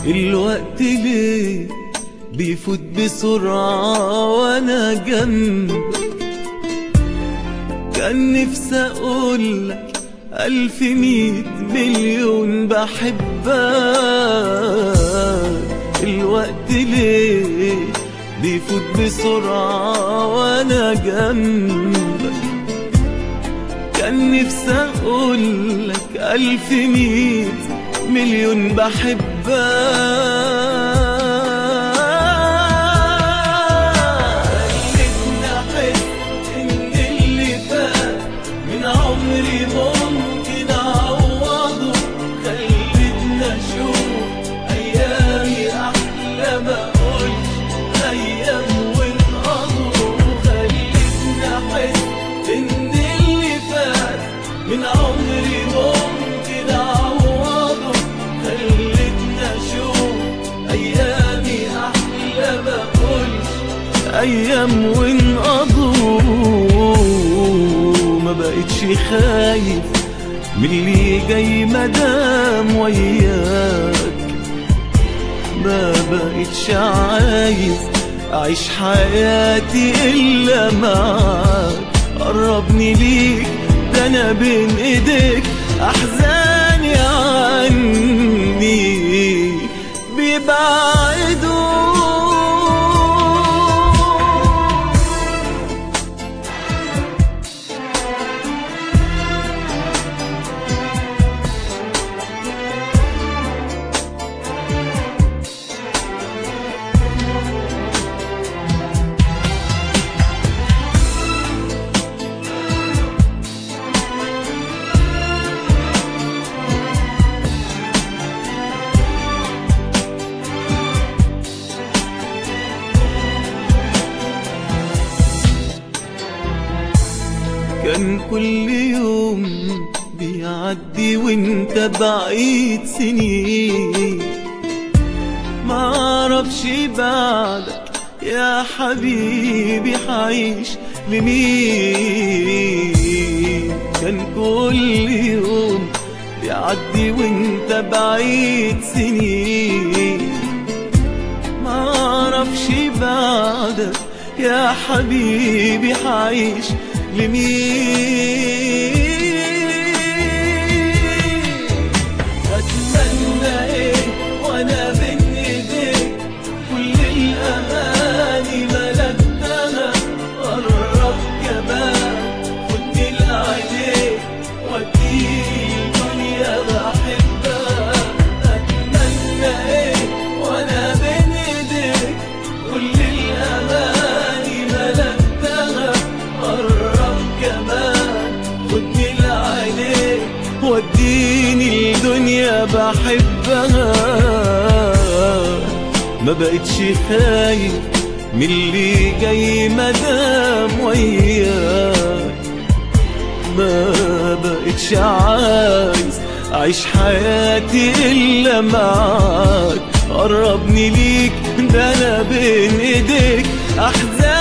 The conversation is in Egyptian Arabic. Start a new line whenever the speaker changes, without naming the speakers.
الوقت ليه بيفوت بسرعة وانا جنبك كان نفسي اقولك ألف ميت مليون بحبك الوقت ليه بيفوت بسرعة وانا جنبك كان نفسي اقولك ألف ميت مليون بحبك خلتني أحس إن اللي فات من عمري ممكن أعوضه خلتني أشوف أيامي أحلى ما أقولش أيام وانقضوا خلتني أحس إن اللي فات من عمري ممكن أعوضه خلتني أشوف أيامي أحلى ما أقولش أيام وانقضوا ما بقتش خايف من اللي جاي مدام وياك ما بقتش عايز أعيش حياتي إلا معاك قربني ليك ده أنا بين إيديك أحزاني عني بيبعدوا كان كل يوم بيعدي وانت بعيد سنين ما اعرفش بعدك يا حبيبي حعيش لمين كان كل يوم بيعدي وانت بعيد سنين ما اعرفش بعدك يا حبيبي حعيش لمين اتمنى ايه وانا بين ايديك كل الاماني ملكتها قرب كمان خدني لعينيك وديني الدنيا بحبها اتمنى ايه وانا بين ايديك كل الاماني ملكتها قرب كمان خدني لعينيك وديني الدنيا بحبها ما بقتش خايف من اللي جاي مدام وياك ما بقتش عايز أعيش حياتي إلا معاك قربني ليك ده أنا بين إيديك أحزان